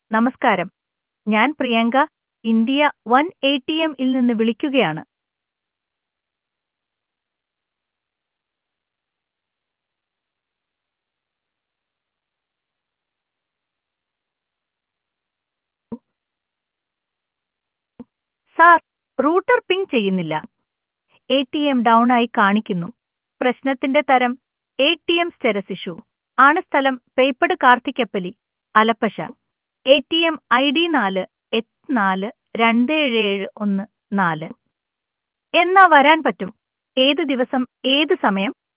നമസ്കാരം ഞാൻ Priyanka India one A T എമ്മിൽ നിന്ന് വിളിക്കുകയാണ് സാർ റൂട്ടർ പിങ് ചെയ്യുന്നില്ല എ ടി എം ഡൗൺ ആയി കാണിക്കുന്നു പ്രശ്നത്തിന്റെ തരം A T M status issue ആണ് സ്ഥലം പേപ്പട് Karthikappally Alappuzha A T M I D നാല് എട്ട് നാല് രണ്ട് ഏഴ് ഏഴ് ഒന്ന് നാല് എന്നാ വരാൻ പറ്റും ഏത് ദിവസം ഏത് സമയം